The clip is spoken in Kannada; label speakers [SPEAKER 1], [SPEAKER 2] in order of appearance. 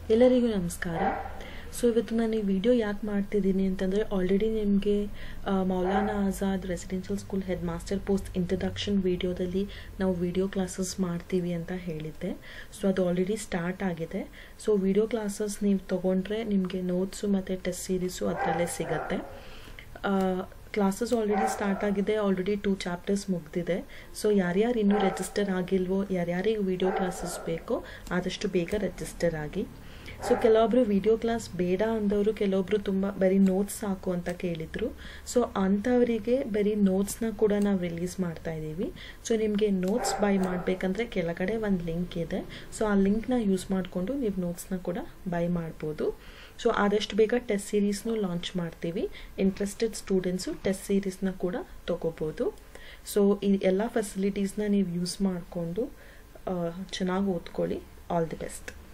[SPEAKER 1] ಎಲ್ಲರಿಗೂ ನಮಸ್ಕಾರ ಸೊ ಇವತ್ತು ನಾನು ಈ ವಿಡಿಯೋ ಯಾಕೆ ಮಾಡ್ತಿದ್ದೀನಿ ಅಂತಂದರೆ ಆಲ್ರೆಡಿ ನಿಮಗೆ Maulana Azad residential school head master post introduction ವಿಡಿಯೋದಲ್ಲಿ ನಾವು ವಿಡಿಯೋ ಕ್ಲಾಸಸ್ ಮಾಡ್ತೀವಿ ಅಂತ ಹೇಳಿದ್ದೆ ಸೊ ಅದು ಆಲ್ರೆಡಿ ಸ್ಟಾರ್ಟ್ ಆಗಿದೆ ಸೊ ವಿಡಿಯೋ ಕ್ಲಾಸಸ್ ನೀವು ತೊಗೊಂಡ್ರೆ ನಿಮಗೆ ನೋಟ್ಸು ಮತ್ತು ಟೆಸ್ಟ್ ಸೀರೀಸು ಅದರಲ್ಲೇ ಸಿಗುತ್ತೆ ಕ್ಲಾಸಸ್ ಆಲ್ರೆಡಿ ಸ್ಟಾರ್ಟ್ ಆಗಿದೆ ಆಲ್ರೆಡಿ ಟೂ ಚಾಪ್ಟರ್ಸ್ ಮುಗ್ದಿದೆ ಸೊ ಯಾರ್ಯಾರು ಇನ್ನೂ ರಿಜಿಸ್ಟರ್ ಆಗಿಲ್ವೋ ಯಾರ್ಯಾರಿಗೆ ವಿಡಿಯೋ ಕ್ಲಾಸಸ್ ಬೇಕೋ ಆದಷ್ಟು ಬೇಗ ರಿಜಿಸ್ಟರ್ ಆಗಿ ಸೊ ಕೆಲವೊಬ್ರು ವಿಡಿಯೋ ಕ್ಲಾಸ್ ಬೇಡ ಅಂದವರು ಕೆಲವೊಬ್ರು ತುಂಬ ಬರೀ ನೋಟ್ಸ್ ಸಾಕು ಅಂತ ಕೇಳಿದರು ಸೊ ಅಂಥವರಿಗೆ ಬರೀ ನೋಟ್ಸ್ನ ಕೂಡ ನಾವು ರಿಲೀಸ್ ಮಾಡ್ತಾ ಇದ್ದೀವಿ ಸೊ ನಿಮಗೆ ನೋಟ್ಸ್ ಬೈ ಮಾಡಬೇಕಂದ್ರೆ ಕೆಳಗಡೆ ಒಂದು ಲಿಂಕ್ ಇದೆ ಸೊ ಆ ಲಿಂಕ್ನ ಯೂಸ್ ಮಾಡಿಕೊಂಡು ನೀವು ನೋಟ್ಸ್ನ ಕೂಡ ಬೈ ಮಾಡ್ಬೋದು ಸೊ ಆದಷ್ಟು ಬೇಗ ಟೆಸ್ಟ್ ಸೀರೀಸ್ನು ಲಾಂಚ್ ಮಾಡ್ತೀವಿ ಇಂಟ್ರೆಸ್ಟೆಡ್ ಸ್ಟೂಡೆಂಟ್ಸು ಟೆಸ್ಟ್ ಸೀರೀಸ್ನ ಕೂಡ ತೊಗೋಬೋದು ಸೊ ಈ ಎಲ್ಲ ಫೆಸಿಲಿಟೀಸ್ನ ನೀವು ಯೂಸ್ ಮಾಡಿಕೊಂಡು ಚೆನ್ನಾಗಿ ಓದ್ಕೊಳ್ಳಿ ಆಲ್ ದಿ ಬೆಸ್ಟ್